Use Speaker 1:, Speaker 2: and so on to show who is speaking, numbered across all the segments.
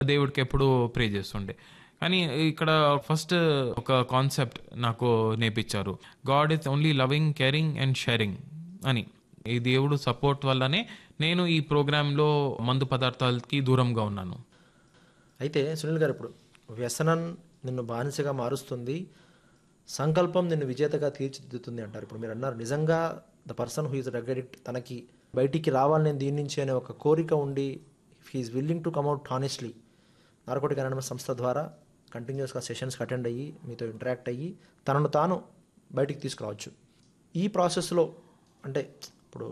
Speaker 1: దేవుడికి ఎప్పుడు ప్రే చేస్తుండే కానీ ఇక్కడ ఫస్ట్ ఒక కాన్సెప్ట్ నాకు నేర్పించారు God is only loving caring and sharing అని ఈ దేవుడు సపోర్ట్ వల్లనే నేను ఈ ప్రోగ్రాంలో మందు పదార్థాలకి దూరంగా ఉన్నాను
Speaker 2: అయితే సునీల్ గారు ఇప్పుడు వ్యసనం నిన్ను బానిసగా మారుస్తుంది సంకల్పం నిన్ను విజేతగా తీర్చిదిద్దుతుంది అంటారు ఇప్పుడు మీరు అన్నారు నిజంగా the person who is drug addict తనకి బయటికి రావాలి నేను దీని నుంచి అనే ఒక కోరిక ఉండి he is willing to come out honestly narcotic anonymous సంస్థ ద్వారా కంటిన్యూస్గా సెషన్స్కి అటెండ్ అయ్యి మీతో ఇంటరాక్ట్ అయ్యి తనను తాను బయటికి తీసుకురావచ్చు ఈ ప్రాసెస్లో అంటే ఇప్పుడు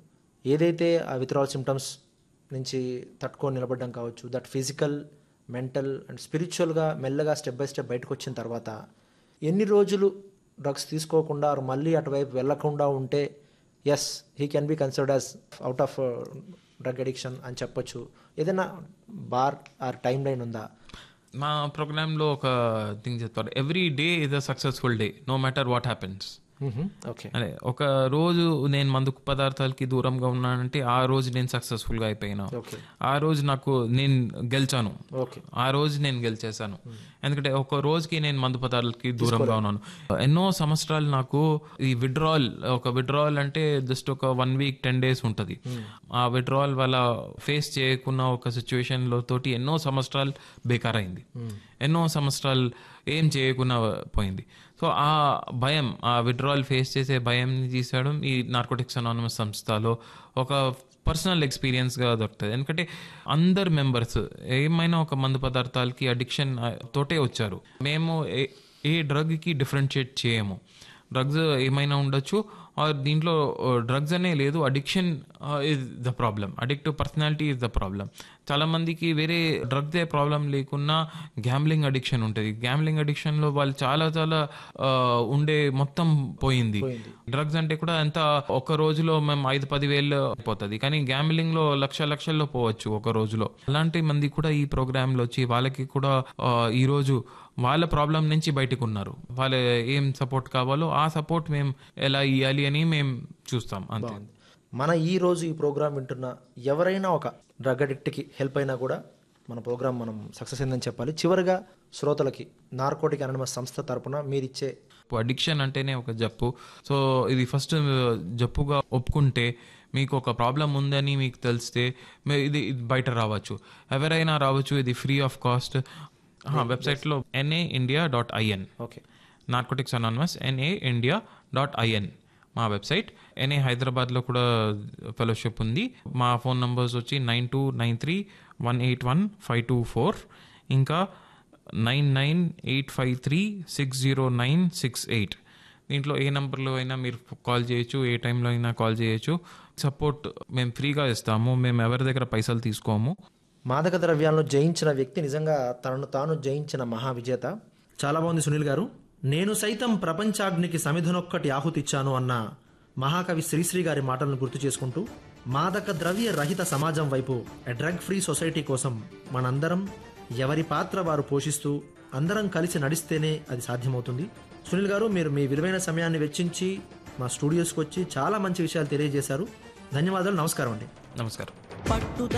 Speaker 2: ఏదైతే ఆ విత్డ్రాల్ సిమ్టమ్స్ నుంచి తట్టుకొని నిలబడడం కావచ్చు దట్ ఫిజికల్ మెంటల్ అండ్ స్పిరిచువల్గా మెల్లగా స్టెప్ బై స్టెప్ బయటకు వచ్చిన తర్వాత ఎన్ని రోజులు డ్రగ్స్ తీసుకోకుండా or మళ్ళీ అటువైపు వెళ్ళకుండా ఉంటే yes he can be considered as out of drug addiction అని చెప్పొచ్చు ఏదైనా బార్ ఆర్ టైం లైన్ ఉందా
Speaker 1: మా ప్రోగ్రాంలో ఒక థింగ్ చెప్తారు every day is a successful day no matter what happens
Speaker 2: okay
Speaker 1: అదే ఒక రోజు నేను మందుకు పదార్థాలకి దూరంగా ఉన్నానంటే ఆ రోజు నేను సక్సెస్ఫుల్ గా అయిపోయినా
Speaker 2: ఓకే
Speaker 1: ఆ రోజు నాకు నేను గెలిచాను
Speaker 2: ఓకే
Speaker 1: ఆ రోజు నేను గెలిచేశాను ఎందుకంటే ఒక రోజుకి నేను మందు పదార్థాలకి దూరంగా ఉన్నాను ఎన్నో సంవత్సరాలు నాకు ఈ విడ్రాల్ ఒక విడ్రాల్ అంటే జస్ట్ ఒక వన్ వీక్ టెన్ డేస్ ఉంటుంది ఆ విడ్రాల్ వల్ల ఫేస్ చేయకున్న ఒక సిచ్యువేషన్ లో తోటి ఎన్నో సంవత్సరాలు బేకార్ అయింది ఎన్నో సంవత్సరాలు ఏం చేయకుండా పోయింది సో ఆ భయం ఆ విడ్రాల్ ఫేస్ చేసే భయం తీసేయడం ఈ నార్కోటిక్స్ అనానమస్ సంస్థలో ఒక పర్సనల్ ఎక్స్పీరియన్స్గా దొరుకుతుంది ఎందుకంటే అందరు మెంబర్స్ ఏమైనా ఒక మందు పదార్థాలకి అడిక్షన్ తోటే వచ్చారు మేము ఏ- ఏ డ్రగ్కి డిఫరెన్షియేట్ చేయము డ్రగ్స్ ఏమైనా ఉండొచ్చు ఆర్ దీంట్లో డ్రగ్స్ అనే లేదు addiction is the problem addictive personality is the problem చాలా మందికి వేరే డ్రగ్దే ప్రాబ్లం లేకున్నా గ్యాంబ్లింగ్ అడిక్షన్ ఉంటుంది గ్యాంబ్లింగ్ అడిక్షన్ లో వాళ్ళు చాలా చాలా ఆ, ఉండే మొత్తం పోయింది డ్రగ్స్ అంటే కూడా ఎంత ఒక రోజులో మేము ఐదు పది వేలు పోతుంది కానీ గ్యాంబ్లింగ్ లో లక్ష లక్షల్లో పోవచ్చు ఒక రోజులో అలాంటి మంది కూడా ఈ ప్రోగ్రామ్ లో వచ్చి వాళ్ళకి కూడా ఆ, ఈ రోజు వాళ్ళ ప్రాబ్లం నుంచి బయటకు ఉన్నారు వాళ్ళ ఏం సపోర్ట్ కావాలో ఆ సపోర్ట్ మేము ఎలా ఇవ్వాలి అని మేము చూస్తాం అంతే
Speaker 2: మన ఈ రోజు ఈ ప్రోగ్రామ్ వింటున్న ఎవరైనా ఒక డ్రగ్ అడిక్ట్కి హెల్ప్ అయినా కూడా మన ప్రోగ్రామ్ మనం సక్సెస్ అయిందని చెప్పాలి చివరిగా శ్రోతలకి నార్కోటిక్ అనమస్ సంస్థ తరపున మీరిచ్చే
Speaker 1: అడిక్షన్ అంటేనే ఒక జబ్బు సో ఇది ఫస్ట్ జబ్బుగా ఒప్పుకుంటే మీకు ఒక ప్రాబ్లం ఉందని మీకు తెలిస్తే మీ- ఇది ఇది బయట రావచ్చు ఎవరైనా రావచ్చు ఇది ఫ్రీ ఆఫ్ కాస్ట్ వెబ్సైట్లో NA India dot IN
Speaker 2: okay
Speaker 1: narcotics anonymous NA India dot IN మా వెబ్సైట్ ఎన్ఏ హైదరాబాద్లో కూడా ఫెలోషిప్ ఉంది మా ఫోన్ నంబర్స్ వచ్చి nine two nine three one eight one five two four ఇంకా nine nine eight five three six zero nine six eight దీంట్లో ఏ నెంబర్లో అయినా మీరు కాల్ చేయొచ్చు ఏ టైంలో అయినా కాల్ చేయొచ్చు సపోర్ట్ మేము ఫ్రీగా ఇస్తాము మేము ఎవరి దగ్గర పైసలు తీసుకోము
Speaker 2: మాదక ద్రవ్యాలను జయించిన వ్యక్తి నిజంగా తనను తాను జయించిన మహా విజేత చాలా బాగుంది సునీల్ గారు నేను సైతం ప్రపంచాగ్నికి సమిధనొక్కటి ఆహుతిచ్చాను అన్న మహాకవి శ్రీశ్రీ గారి మాటలను గుర్తు చేసుకుంటూ మాదక ద్రవ్య రహిత సమాజం వైపు డ్రగ్ ఫ్రీ సొసైటీ కోసం మనందరం ఎవరి పాత్ర వారు పోషిస్తూ అందరం కలిసి నడిస్తేనే అది సాధ్యమవుతుంది సునీల్ గారు మీరు మీ విలువైన సమయాన్ని వెచ్చించి మా స్టూడియోస్కి వచ్చి చాలా మంచి విషయాలు తెలియజేశారు ధన్యవాదాలు నమస్కారం అండి
Speaker 1: నమస్కారం
Speaker 3: పట్టు